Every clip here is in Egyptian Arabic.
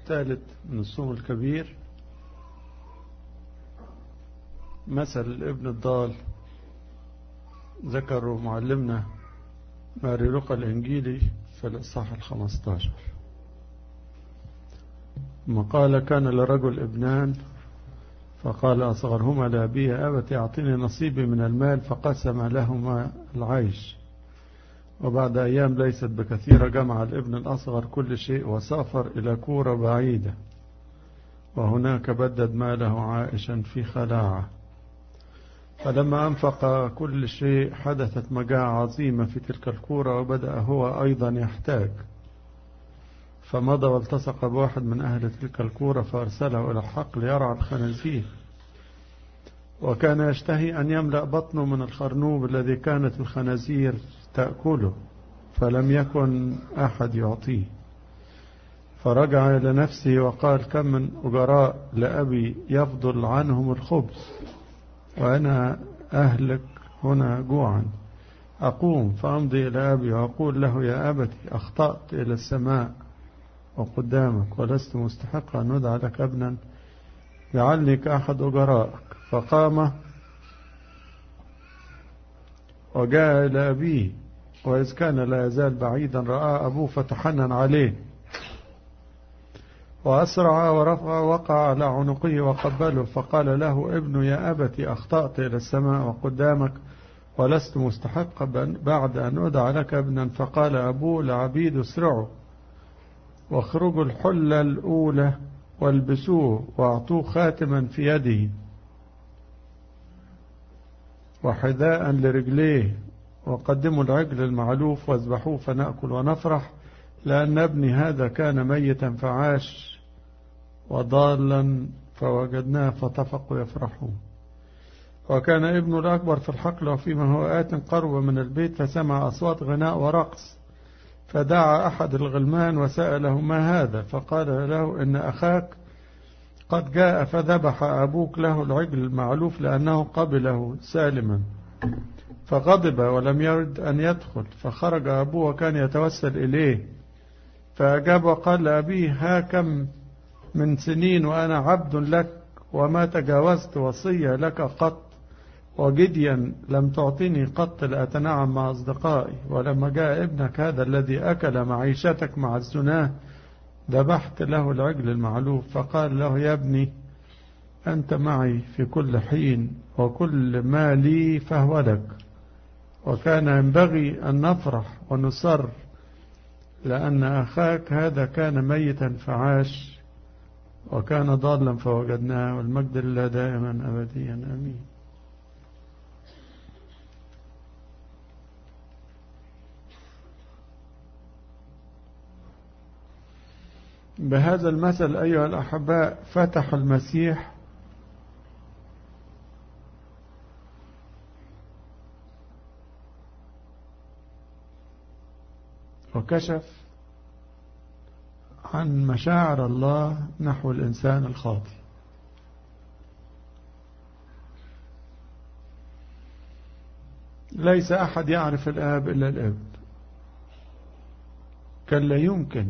الثالث من الصوم الكبير مثل الابن الضال ذكروا معلمنا ماري لوقا الإنجيلي في الإصحاح الخمستاشر ثم قال كان لرجل ابنان فقال أصغرهما لأبيه أبت أعطيني نصيبي من المال فقسم لهما العيش وبعد أيام ليست بكثيرة جمع الابن الأصغر كل شيء وسافر إلى كورة بعيدة وهناك بدد ماله عائشا في خلاعة فلما أنفق كل شيء حدثت مجاعة عظيمة في تلك الكورة وبدأ هو أيضا يحتاج فمضى والتصق بواحد من أهل تلك الكورة فأرسله إلى الحقل يرعى الخنازير وكان يشتهي أن يملأ بطنه من الخرنوب الذي كانت الخنازير تأكله فلم يكن أحد يعطيه فرجع إلى نفسه وقال كم من أجراء لأبي يفضل عنهم الخبز وأنا أهلك هنا جوعا أقوم فأمضي إلى أبي وأقول له يا أبتي أخطأت إلى السماء وقدامك ولست مستحقا أن أدعى لك ابنا جعلني كأحد أجرائك فقام وجاء إلى أبيه وإذ كان لا يزال بعيدا رأى أبوه فتحنن عليه وأسرع ورفع وقع على عنقه وقبله فقال له ابن يا أبتي أخطأت إلى السماء وقدامك ولست مستحقا بعد أن أدعى لك ابنا فقال أبوه لعبيد اسرعوا واخرجوا الحلة الأولى والبسوه واعطوه خاتما في يده وحذاء لرجليه وقدموا العجل المعلوف واذبحوه فنأكل ونفرح لأن ابني هذا كان ميتا فعاش وضالا فوجدناه فطفقوا يفرحون وكان ابنه الأكبر في الحقل وفيما هو آت قرب من البيت فسمع أصوات غناء ورقص فدعا أحد الغلمان وسأله ما هذا فقال له إن أخاك قد جاء فذبح أبوك له العجل المعلوف لأنه قبله سالما فغضب ولم يرد أن يدخل فخرج أبوه وكان يتوسل إليه فأجاب وقال لأبيه ها كم من سنين وأنا عبد لك وما تجاوزت وصية لك قط وجديا لم تعطيني قط لأتنعم مع أصدقائي ولما جاء ابنك هذا الذي أكل معيشتك مع الزناه ذبحت له العجل المعلوف فقال له يا ابني أنت معي في كل حين وكل ما لي فهو لك وكان ينبغي أن نفرح ونصر لأن أخاك هذا كان ميتا فعاش وكان ضالا فوجدناه والمجد لله دائما أبديا أمين بهذا المثل أيها الأحباء فتح المسيح وكشف عن مشاعر الله نحو الإنسان الخاطئ ليس أحد يعرف الآب إلا الابن كان لا يمكن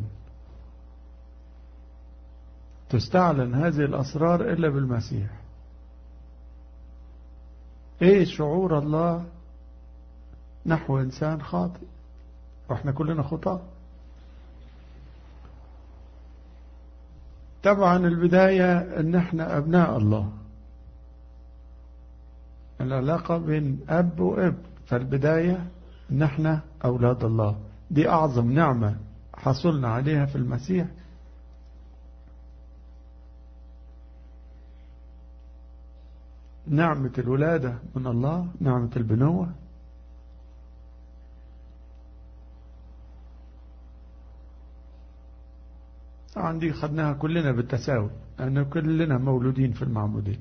تستعلن هذه الأسرار إلا بالمسيح إيه شعور الله نحو إنسان خاطئ وإحنا كلنا خطأ طبعا البداية ان احنا ابناء الله العلاقة بين اب واب فالبداية ان احنا اولاد الله دي اعظم نعمة حصلنا عليها في المسيح نعمة الولادة من الله نعمة البنوة طبعا دي خدناها كلنا بالتساوي لأن كلنا مولودين في المعمودين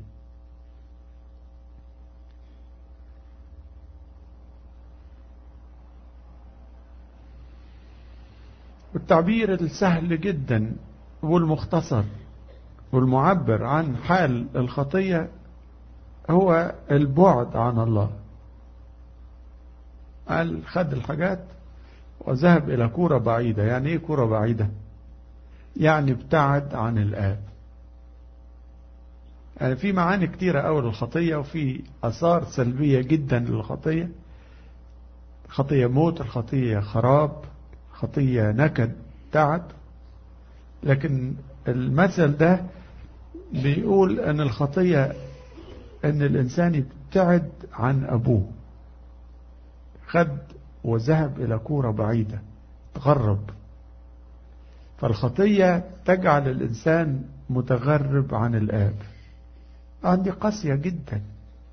والتعبير السهل جدا والمختصر والمعبر عن حال الخطية هو البعد عن الله قال خد الحاجات وذهب إلى كورة بعيدة يعني إيه كورة بعيدة يعني ابتعد عن الآب يعني في معاني كتيرة أول للخطية وفي أثار سلبية جدا للخطية خطية موت الخطية خراب خطية نكد تعب لكن المثل ده بيقول أن الخطية أن الإنسان يبتعد عن أبوه خد وذهب إلى كورة بعيدة تغرب فالخطية تجعل الإنسان متغرب عن الآب عندي قاسية جدا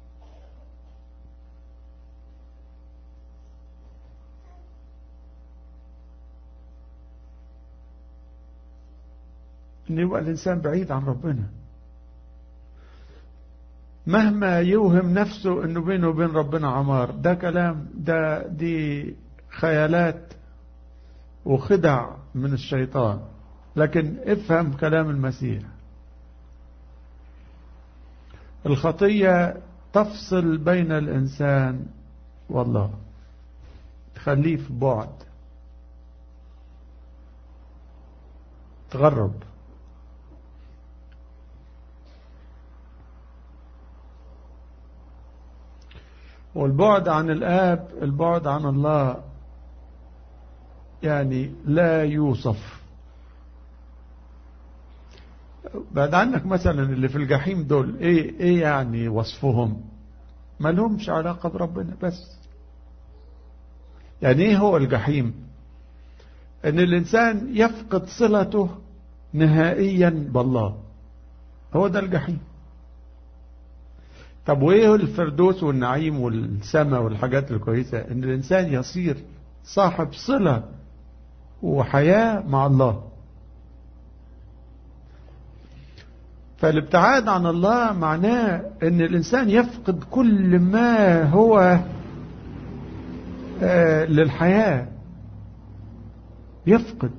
ان يبقى الانسان بعيد عن ربنا مهما يوهم نفسه انه بينه وبين ربنا عمار ده كلام ده دي خيالات وخدع من الشيطان لكن افهم كلام المسيح الخطية تفصل بين الإنسان والله تخليه في بعد تغرب والبعد عن الآب البعد عن الله يعني لا يوصف بعد عنك مثلا اللي في الجحيم دول ايه ايه يعني وصفهم ما لهمش علاقة بربنا بس يعني ايه هو الجحيم ان الانسان يفقد صلته نهائيا بالله هو ده الجحيم طب وايه الفردوس والنعيم والسماء والحاجات الكويسة ان الانسان يصير صاحب صلة وحياة مع الله فالابتعاد عن الله معناه ان الانسان يفقد كل ما هو آه للحياة يفقد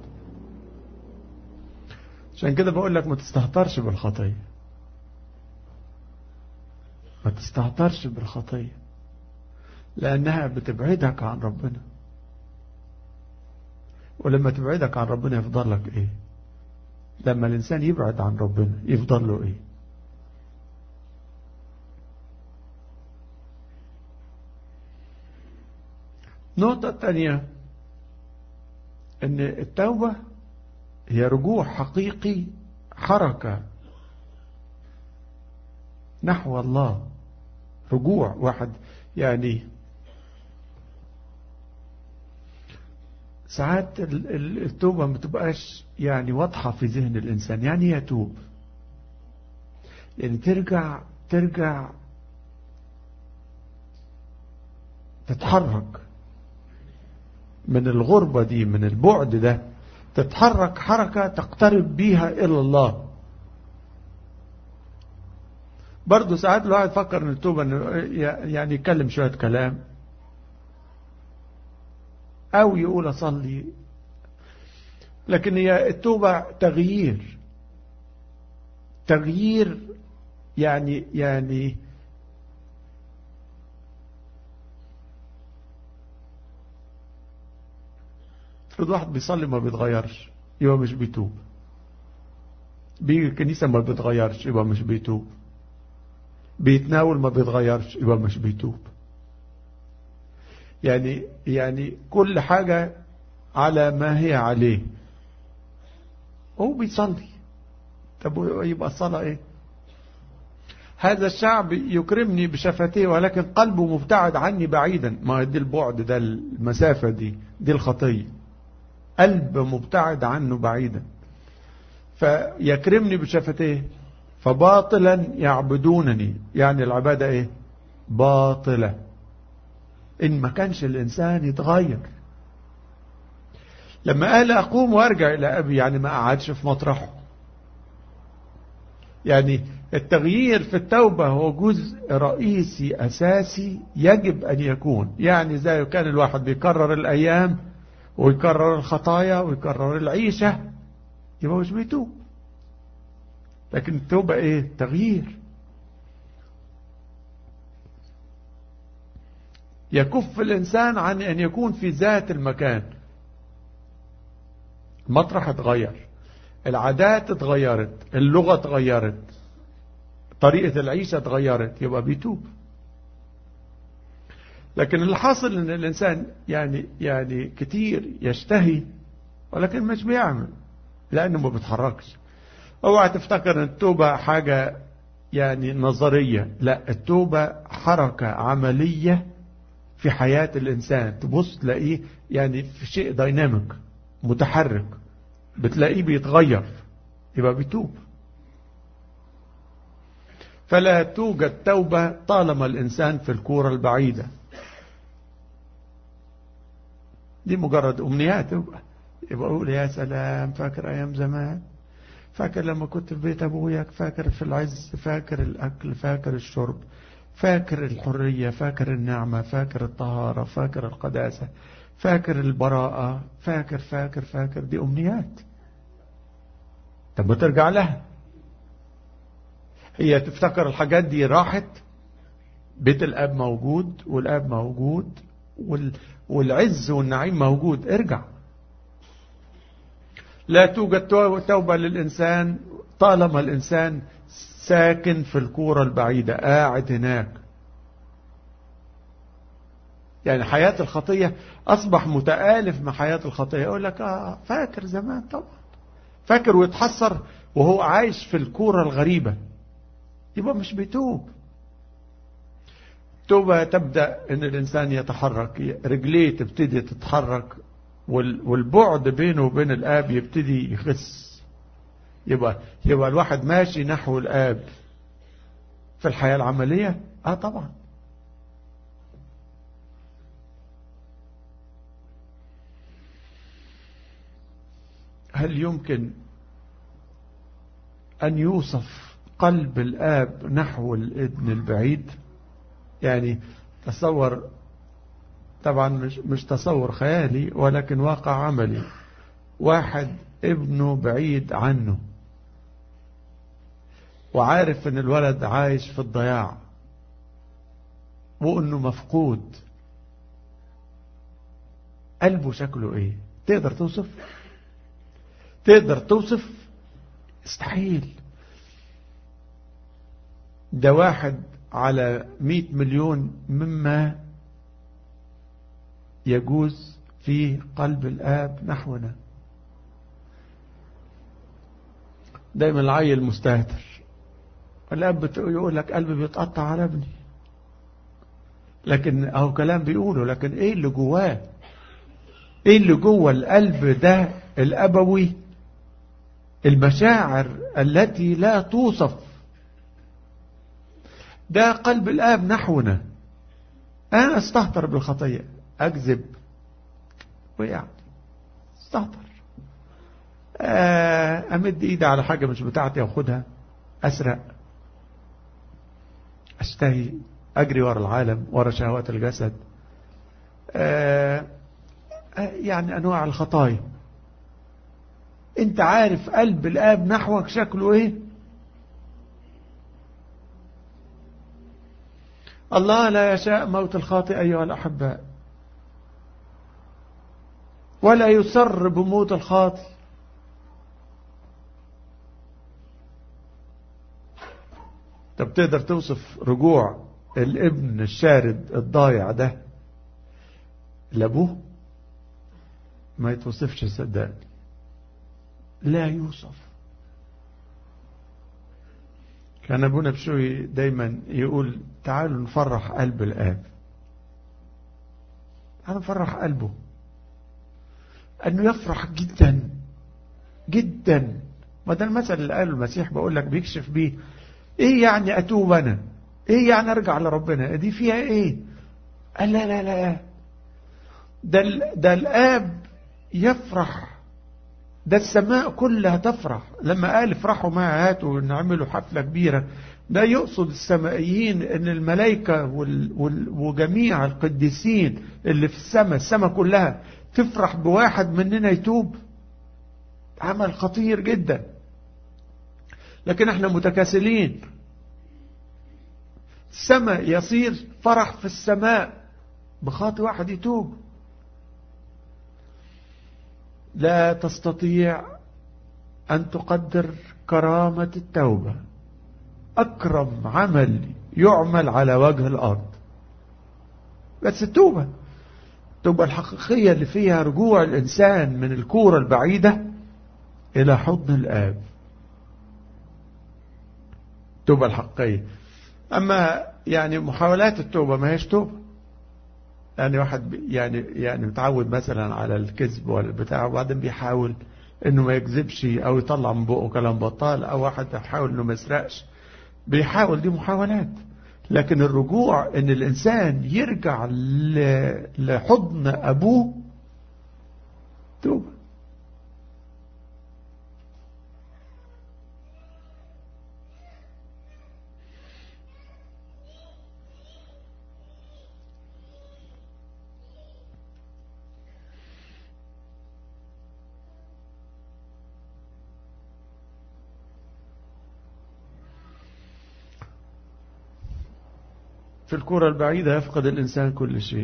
عشان كده بقول لك ما تستهترش بالخطية ما تستهترش بالخطية لأنها بتبعدك عن ربنا ولما تبعدك عن ربنا يفضل لك ايه لما الإنسان يبعد عن ربنا يفضل له ايه النقطة الثانية ان التوبة هي رجوع حقيقي حركة نحو الله رجوع واحد يعني ساعات التوبة ما تبقاش يعني واضحة في ذهن الإنسان يعني يتوب يعني ترجع ترجع تتحرك من الغربة دي من البعد ده تتحرك حركة تقترب بيها إلى الله برضه ساعات الواحد فكر ان التوبة يعني يتكلم شوية كلام او يقول اصلي لكن هي التوبة تغيير تغيير يعني يعني افرض واحد بيصلي ما بيتغيرش يبقى مش بيتوب بيجي الكنيسة ما بيتغيرش يبقى مش بيتوب بيتناول ما بيتغيرش يبقى مش بيتوب يعني يعني كل حاجة على ما هي عليه هو بيصلي طب يبقى الصلاة ايه هذا الشعب يكرمني بشفتيه ولكن قلبه مبتعد عني بعيدا ما دي البعد ده المسافة دي دي الخطية قلب مبتعد عنه بعيدا فيكرمني بشفتيه فباطلا يعبدونني يعني العبادة ايه باطلة ان ما كانش الانسان يتغير لما قال اقوم وارجع الى ابي يعني ما قعدش في مطرحه يعني التغيير في التوبة هو جزء رئيسي أساسي يجب أن يكون يعني زي كان الواحد بيكرر الأيام ويكرر الخطايا ويكرر العيشة يبقى مش بيتوب لكن التوبة ايه تغيير يكف الإنسان عن أن يكون في ذات المكان المطرح اتغير العادات اتغيرت اللغة اتغيرت طريقة العيشة اتغيرت يبقى بيتوب لكن اللي حاصل ان الانسان يعني يعني كتير يشتهي ولكن مش بيعمل لانه ما بيتحركش اوعى تفتكر ان التوبة حاجة يعني نظرية لا التوبة حركة عملية في حياة الانسان تبص تلاقيه يعني في شيء دايناميك متحرك بتلاقيه بيتغير يبقى بيتوب فلا توجد توبة طالما الإنسان في الكورة البعيدة دي مجرد أمنيات يبقى يبقى أقول يا سلام فاكر أيام زمان فاكر لما كنت في بيت أبويا فاكر في العز فاكر الأكل فاكر الشرب فاكر الحرية فاكر النعمة فاكر الطهارة فاكر القداسة فاكر البراءة فاكر فاكر فاكر دي أمنيات طب ما ترجع لها هي تفتكر الحاجات دي راحت بيت الاب موجود والاب موجود وال... والعز والنعيم موجود ارجع لا توجد توبة للإنسان طالما الإنسان ساكن في الكورة البعيدة قاعد هناك يعني حياة الخطية أصبح متآلف مع حياة الخطية يقول لك آه فاكر زمان طبعا فاكر ويتحسر وهو عايش في الكورة الغريبة يبقى مش بيتوب توبة تبدأ ان الانسان يتحرك رجليه تبتدي تتحرك والبعد بينه وبين الاب يبتدي يخس يبقى يبقى الواحد ماشي نحو الاب في الحياة العملية اه طبعا هل يمكن أن يوصف قلب الآب نحو الابن البعيد يعني تصور طبعا مش, مش تصور خيالي ولكن واقع عملي واحد ابنه بعيد عنه وعارف ان الولد عايش في الضياع وانه مفقود قلبه شكله ايه تقدر توصف تقدر توصف استحيل ده واحد على مئة مليون مما يجوز في قلب الآب نحونا دايما العيل مستهتر الأب يقول لك قلبي بيتقطع على ابني لكن اهو كلام بيقوله لكن ايه اللي جواه ايه اللي جوه القلب ده الابوي المشاعر التي لا توصف ده قلب الآب نحونا أنا استهتر بالخطية أكذب ويعني استهتر أمد إيدي على حاجة مش بتاعتي أخدها أسرق أشتهي أجري ورا العالم ورا شهوات الجسد يعني أنواع الخطايا أنت عارف قلب الآب نحوك شكله إيه الله لا يشاء موت الخاطئ أيها الأحباء ولا يسر بموت الخاطئ طب تقدر توصف رجوع الابن الشارد الضايع ده لابوه ما يتوصفش صدقني لا يوصف كان ابونا بشوي دايما يقول تعالوا نفرح قلب الاب تعالوا نفرح قلبه انه يفرح جدا جدا ما ده المثل اللي قاله المسيح بقول لك بيكشف بيه ايه يعني اتوب انا ايه يعني ارجع لربنا دي فيها ايه قال لا لا لا ده, ده الاب يفرح ده السماء كلها تفرح لما قال افرحوا معي هاتوا نعملوا حفلة كبيرة ده يقصد السمائيين ان الملائكة وال وال وجميع القديسين اللي في السماء السماء كلها تفرح بواحد مننا يتوب عمل خطير جدا لكن احنا متكاسلين السماء يصير فرح في السماء بخاطئ واحد يتوب لا تستطيع أن تقدر كرامة التوبة أكرم عمل يعمل على وجه الأرض بس التوبة التوبة الحقيقية اللي فيها رجوع الإنسان من الكورة البعيدة إلى حضن الآب التوبة الحقيقية أما يعني محاولات التوبة ما هيش توبة يعني واحد يعني يعني متعود مثلا على الكذب ولا البتاع وبعدين بيحاول انه ما يكذبش او يطلع من بقه كلام بطال او واحد بيحاول انه ما يسرقش بيحاول دي محاولات لكن الرجوع ان الانسان يرجع لحضن ابوه توبه في الكرة البعيدة يفقد الإنسان كل شيء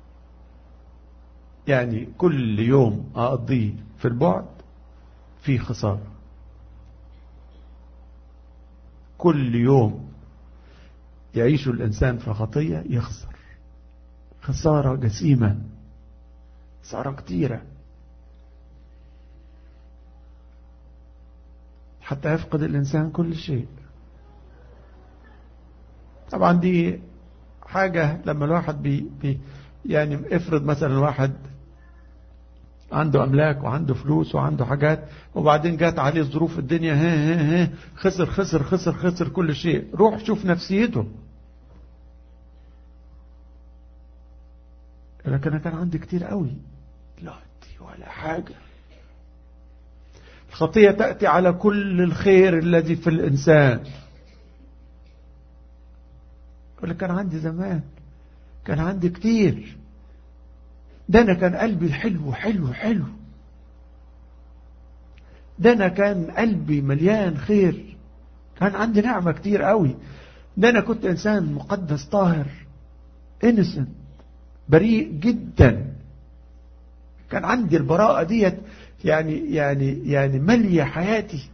يعني كل يوم أقضيه في البعد في خسارة كل يوم يعيش الإنسان في خطية يخسر خسارة جسيمة خسارة كتيرة حتى يفقد الإنسان كل شيء طبعا دي حاجة لما الواحد بي بي يعني افرض مثلا واحد عنده أملاك وعنده فلوس وعنده حاجات وبعدين جات عليه ظروف الدنيا ها ها ها خسر خسر خسر خسر كل شيء روح شوف نفسيته لكن أنا كان عندي كتير قوي لا دي ولا حاجة الخطية تأتي على كل الخير الذي في الإنسان يقول لك كان عندي زمان كان عندي كتير ده أنا كان قلبي حلو حلو حلو ده أنا كان قلبي مليان خير كان عندي نعمة كتير قوي ده أنا كنت إنسان مقدس طاهر innocent بريء جدا كان عندي البراءة ديت يعني يعني يعني مالية حياتي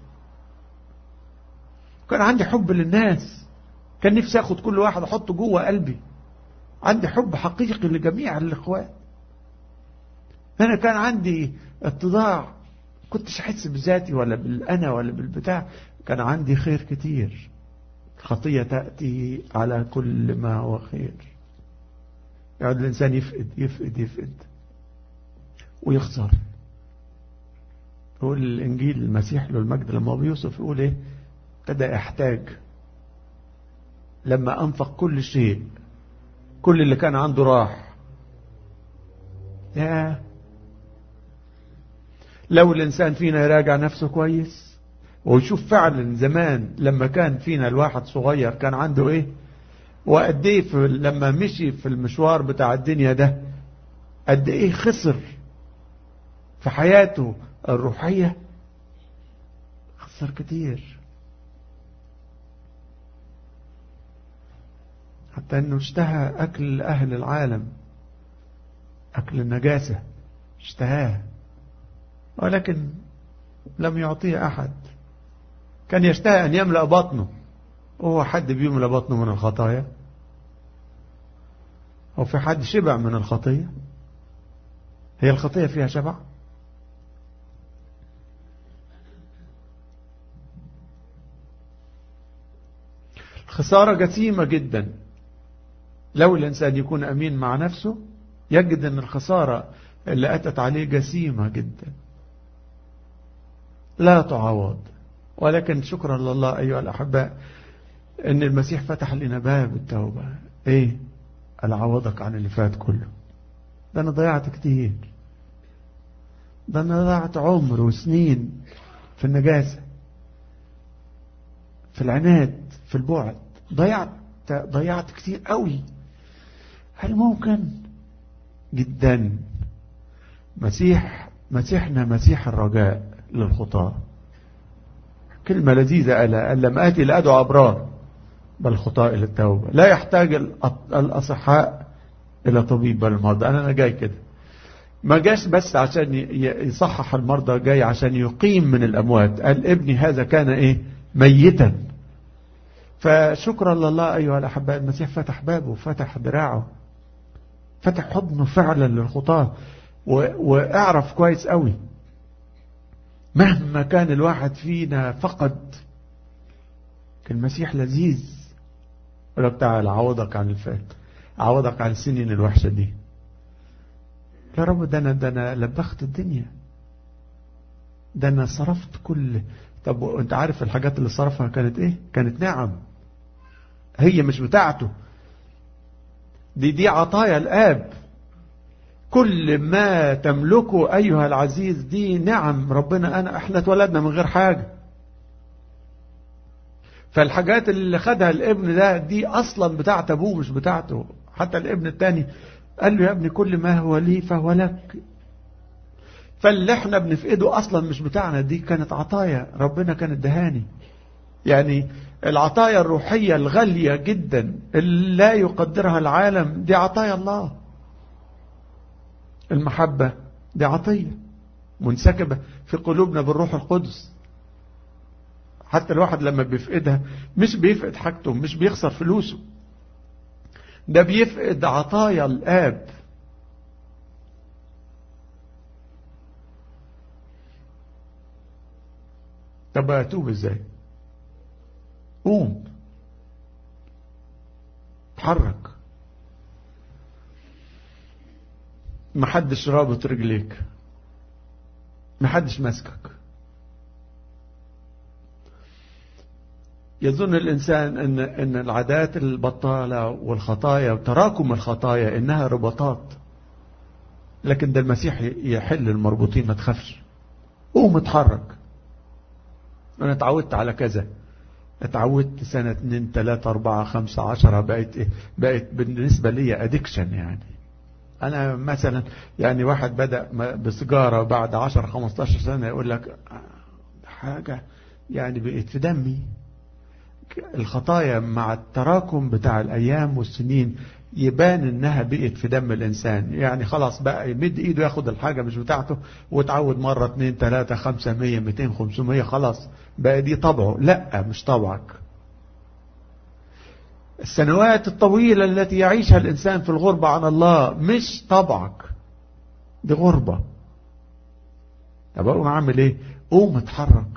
كان عندي حب للناس كان نفسي اخد كل واحد احطه جوه قلبي عندي حب حقيقي لجميع الاخوات انا كان عندي اتضاع كنتش احس بذاتي ولا بالانا ولا بالبتاع كان عندي خير كتير الخطية تأتي على كل ما هو خير يقعد الإنسان يفقد يفقد يفقد ويخسر يقول الإنجيل المسيح له المجد لما بيوصف يقول إيه ابتدى يحتاج لما أنفق كل شيء كل اللي كان عنده راح يا لو الإنسان فينا يراجع نفسه كويس ويشوف فعلا زمان لما كان فينا الواحد صغير كان عنده ايه وقد ايه لما مشي في المشوار بتاع الدنيا ده قد ايه خسر في حياته الروحية خسر كتير حتى انه اشتهى اكل اهل العالم اكل النجاسة اشتهاه ولكن لم يعطيه احد كان يشتهي ان يملأ بطنه وهو حد بيملأ بطنه من الخطايا هو في حد شبع من الخطية هي الخطية فيها شبع خسارة جسيمة جدا لو الإنسان يكون أمين مع نفسه يجد أن الخسارة اللي أتت عليه جسيمة جدا لا تعوض ولكن شكرا لله أيها الأحباء أن المسيح فتح لنا باب التوبة إيه العوضك عن اللي فات كله ده أنا ضيعت كتير ده أنا ضيعت عمر وسنين في النجاسة في العناد في البعد ضيعت ضيعت كتير قوي هل ممكن جدا مسيح مسيحنا مسيح الرجاء للخطاة كلمة لذيذة قال قال لم آتي لأدعو أبرار بل خطاء إلى التوبة لا يحتاج الأصحاء إلى طبيب بل المرضى أنا أنا جاي كده ما جاش بس عشان يصحح المرضى جاي عشان يقيم من الأموات قال ابني هذا كان إيه ميتا فشكرا لله أيها الأحباء المسيح فتح بابه فتح دراعه فتح حضنه فعلا للخطاة واعرف كويس قوي مهما كان الواحد فينا فقد المسيح لذيذ يقول لك تعالى عوضك عن الفات عوضك عن السنين الوحشة دي يا رب ده انا ده انا لبخت الدنيا ده انا صرفت كل طب انت عارف الحاجات اللي صرفها كانت ايه كانت نعم هي مش بتاعته دي دي عطايا الاب كل ما تملكه ايها العزيز دي نعم ربنا انا احنا اتولدنا من غير حاجه فالحاجات اللي خدها الابن ده دي اصلا بتاعت ابوه مش بتاعته حتى الابن الثاني قال له يا ابني كل ما هو لي فهو لك فاللي احنا بنفقده اصلا مش بتاعنا دي كانت عطايا ربنا كانت دهاني يعني العطايا الروحية الغالية جدا اللي لا يقدرها العالم دي عطايا الله المحبة دي عطية منسكبة في قلوبنا بالروح القدس حتى الواحد لما بيفقدها مش بيفقد حاجته مش بيخسر فلوسه ده بيفقد عطايا الآب طب أتوب ازاي قوم اتحرك محدش رابط رجليك محدش ماسكك يظن الإنسان أن, أن العادات البطالة والخطايا وتراكم الخطايا إنها رباطات لكن ده المسيح يحل المربوطين ما تخافش قوم اتحرك أنا اتعودت على كذا اتعودت سنة اتنين تلاتة اربعة خمسة عشرة بقت ايه بقت بالنسبة لي ادكشن يعني انا مثلا يعني واحد بدأ بسجارة بعد عشر خمستاشر سنة يقول لك حاجة يعني بقت في دمي الخطايا مع التراكم بتاع الأيام والسنين يبان انها بقت في دم الانسان يعني خلاص بقى يمد ايده ياخد الحاجة مش بتاعته وتعود مرة اتنين تلاتة خمسة مية ميتين خمسمية خلاص بقى دي طبعه لا مش طبعك السنوات الطويلة التي يعيشها الانسان في الغربة عن الله مش طبعك دي غربة طب اقوم اعمل ايه قوم اتحرك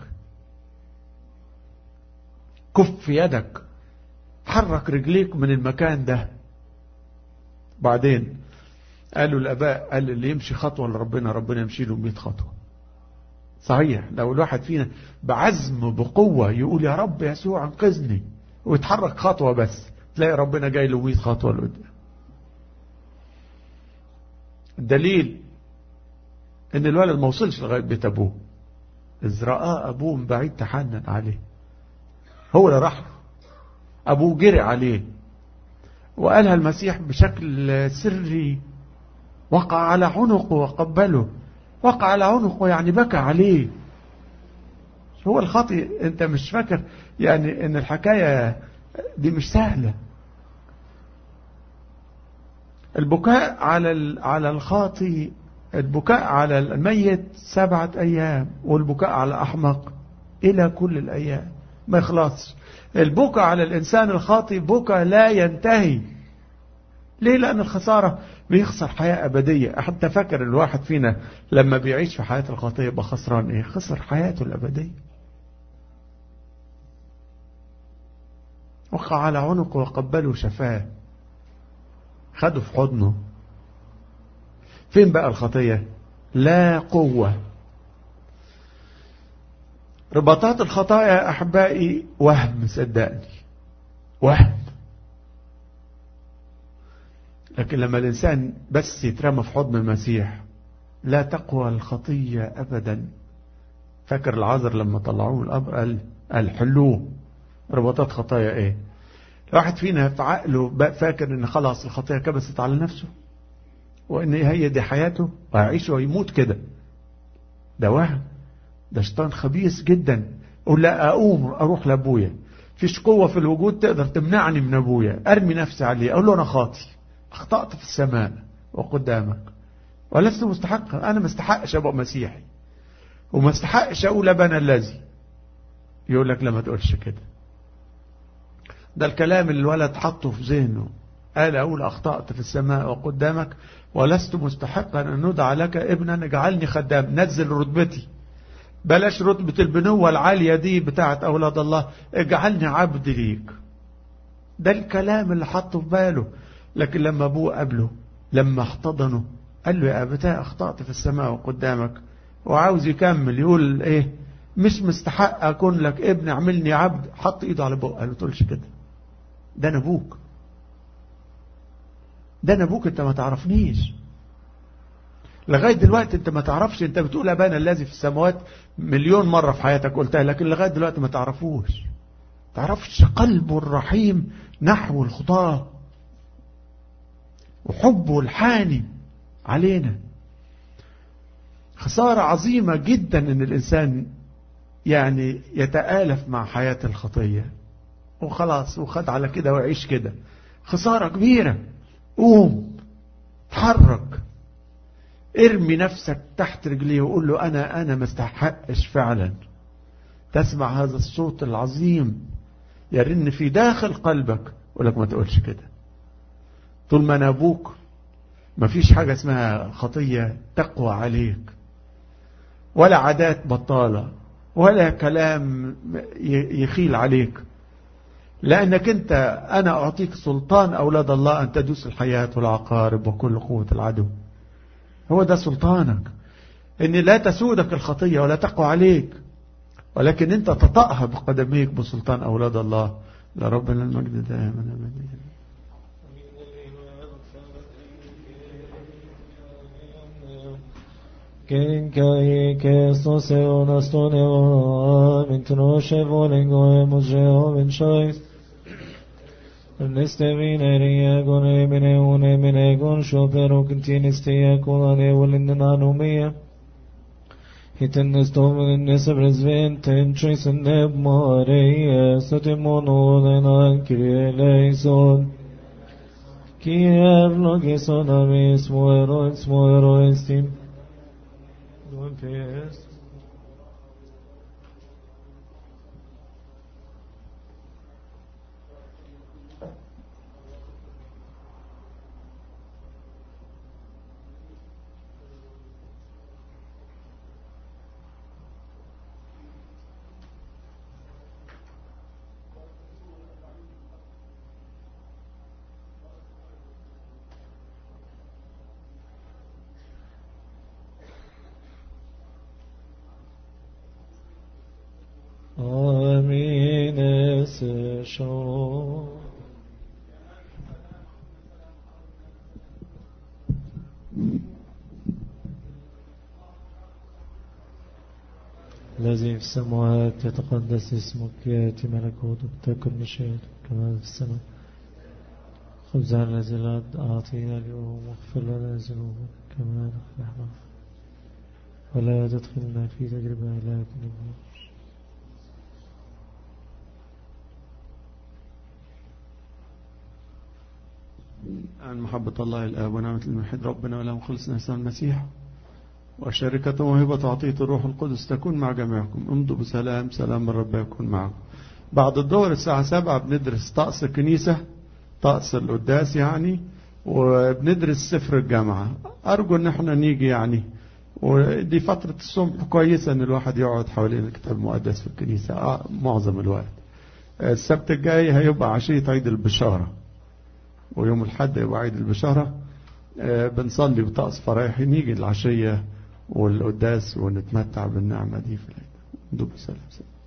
كف يدك حرك رجليك من المكان ده بعدين قالوا الاباء قال اللي يمشي خطوة لربنا ربنا يمشي له 100 خطوة صحيح لو الواحد فينا بعزم بقوة يقول يا رب يسوع انقذني ويتحرك خطوة بس تلاقي ربنا جاي له 100 خطوة لقدام الدليل ان الولد ما وصلش لغاية بيت ابوه اذ رأى ابوه من بعيد تحنن عليه هو اللي راح ابوه جري عليه وقالها المسيح بشكل سري وقع على عنقه وقبله وقع على عنقه يعني بكى عليه هو الخطي انت مش فاكر يعني ان الحكاية دي مش سهلة البكاء على على الخاطي البكاء على الميت سبعة أيام والبكاء على الأحمق إلى كل الأيام ما يخلصش البكاء على الإنسان الخاطي بكاء لا ينتهي ليه لأن الخسارة بيخسر حياة أبدية حتى فاكر الواحد فينا لما بيعيش في حياة الخطية يبقى خسران إيه خسر حياته الأبدية وقع على عنقه وقبله شفاه خده في حضنه فين بقى الخطية لا قوة رباطات الخطايا أحبائي وهم صدقني وهم لكن لما الإنسان بس يترمى في حضن المسيح لا تقوى الخطية أبدا فاكر العذر لما طلعوه الأمر قال, قال حلوه رباطات خطايا ايه الواحد فينا في عقله فاكر ان خلاص الخطية كبست على نفسه وان هي دي حياته وهيعيش ويموت كده ده وهم ده شيطان خبيث جدا قول لا اقوم اروح لابويا فيش قوة في الوجود تقدر تمنعني من ابويا ارمي نفسي عليه اقول له انا خاطي اخطأت في السماء وقدامك ولست مستحقا أنا ما استحقش أبقى مسيحي وما استحقش أقول أبانا الذي يقول لك لما تقولش كده ده الكلام اللي الولد حطه في ذهنه قال أقول أخطأت في السماء وقدامك ولست مستحقا أن ندعى لك ابنا اجعلني خدام نزل رتبتي بلاش رتبة البنوة العالية دي بتاعت أولاد الله اجعلني عبد ليك ده الكلام اللي حطه في باله لكن لما أبوه قابله لما احتضنه قال له يا أبتاء أخطأت في السماء وقدامك وعاوز يكمل يقول إيه مش مستحق أكون لك ابن اعملني عبد حط إيده على بقه قال له تقولش كده ده أنا أبوك ده أنا أبوك أنت ما تعرفنيش لغاية دلوقتي أنت ما تعرفش أنت بتقول أبانا الذي في السماوات مليون مرة في حياتك قلتها لكن لغاية دلوقتي ما تعرفوش تعرفش قلبه الرحيم نحو الخطاة وحبه الحاني علينا خسارة عظيمة جدا ان الانسان يعني يتآلف مع حياة الخطية وخلاص وخد على كده وعيش كده خسارة كبيرة قوم تحرك ارمي نفسك تحت رجليه وقول له انا انا ما استحقش فعلا تسمع هذا الصوت العظيم يرن في داخل قلبك يقول لك ما تقولش كده طول ما انا ابوك ما فيش حاجة اسمها خطية تقوى عليك ولا عادات بطالة ولا كلام يخيل عليك لأنك أنت أنا أعطيك سلطان أولاد الله أن تدوس الحياة والعقارب وكل قوة العدو هو ده سلطانك أن لا تسودك الخطية ولا تقوى عليك ولكن أنت تطأها بقدميك بسلطان أولاد الله لربنا المجد دائما أبدا King kai ke sto se ona sto ne ona min troše volen go e može oven šajs. Neste vine rije gone mine une mine gon šo pero kintini stije kolane volen nanu mije. Hiten nesto volen nese brezven ten česen neb mareje sote mono lenan kirje leison. Kiev logison amis moeroins moeroins tim. Doing fast. Amin es şo. الذي في السماوات يتقدس اسمك يأتي ملكوتك تكن مشيئتك كما في السماء خبزنا الذي لا أعطينا اليوم واغفر لنا ذنوبنا كما نغفر نحن ولا تدخلنا في تجربة لكن الموت عن محبة الله الآب ونعمة المحيد ربنا وله خلصنا إسلام المسيح وشركة وهبة عطية الروح القدس تكون مع جميعكم امضوا بسلام سلام الرب يكون معكم بعد الظهر الساعة سبعة بندرس طقس الكنيسة طقس القداس يعني وبندرس سفر الجامعة أرجو أن احنا نيجي يعني ودي فترة الصبح كويسة أن الواحد يقعد حوالين الكتاب المقدس في الكنيسة آه معظم الوقت السبت الجاي هيبقى عشية عيد البشارة ويوم الحد يبقى عيد البشارة بنصلي بطقس فرايحي نيجي العشية والقداس ونتمتع بالنعمة دي في العيد دوب سلام سلام